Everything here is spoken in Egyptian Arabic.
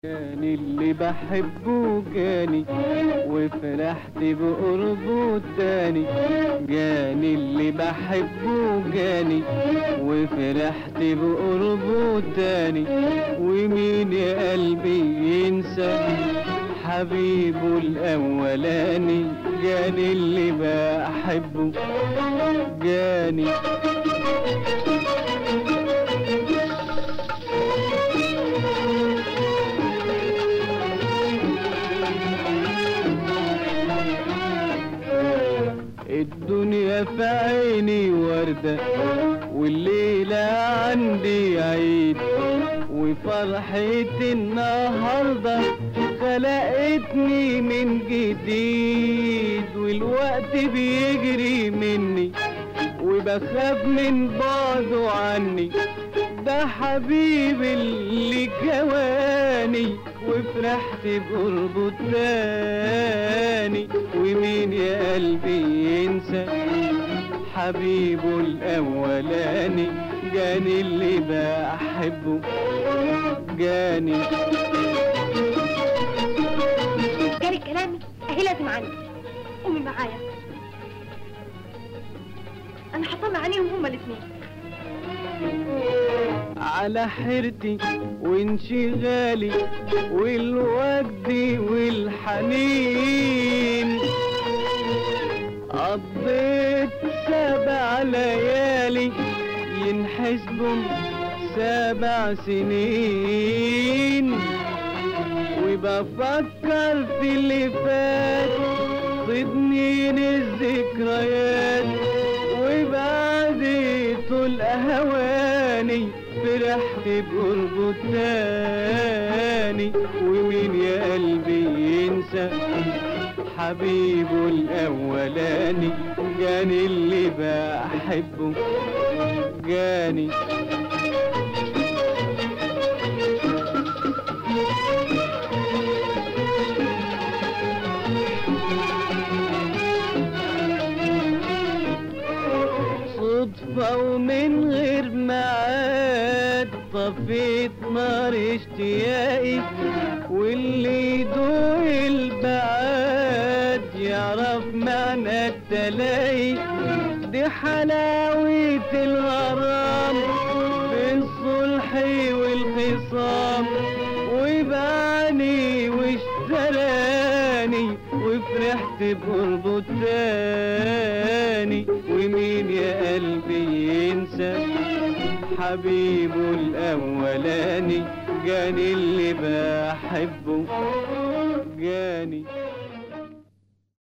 كان اللي بحبه جاني وفرحت بقربه تاني جاني اللي بحبه جاني وفرحت بقربه تاني ومين يا قلبي ينسى حبيبه الأولاني جاني اللي بحبه جاني الدنيا في عيني وردة والليلة عندي عيد وفرحتي النهاردة خلقتني من جديد والوقت بيجري مني وبخاف من بعده عني ده حبيبي اللي كواني وفرحت بقربه تاني ومين يا قلبي ينسى حبيبه الأولاني جاني اللي بحبه جاني جاري كلامي اهي لازم عني قومي معايا انا حطمع عليهم هما الاثنين على حيرتي وانشغالي والوجد والحنين قضيت سبع ليالي ينحسبهم سبع سنين وبفكر في اللي فات صدنين الذكريات وبعد طول هواني فرحت بقربه تاني ومين يا قلبي ينسى حبيبه الأولاني جاني اللي بحبه جاني صدفة ومن غير معاد طفيت نار اشتياقي واللي يدوق البعاد يعرف معنى التلاقي دي حلاوة الغرام بالصلح والخصام وبعني واشتراني وفرحت بقربه تاني ومين يا قلبي ينسى حبيبه الأولاني جاني اللي بحبه جاني